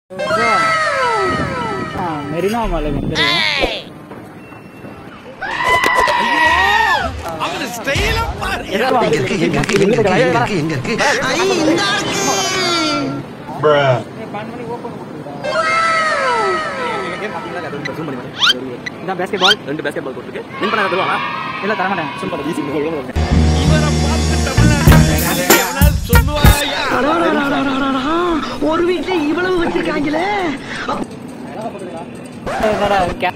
மெரினா மலை வந்துருவோம் எங்க இருக்கு எங்க இருக்கு எங்க இருக்கு எங்க இருக்கு ஐ இந்த இதான் பேஸ்கெட் பால் ரெண்டு பேஸ்கெட் பால் போட்டுருக்கு வின் பண்ண தருவாங்க இல்ல தர மாட்டேன் சூப்பர் ஈஸி ஒரு வீட்ல இவ்வளவு வச்சிருக்காங்களே என்னடா கே-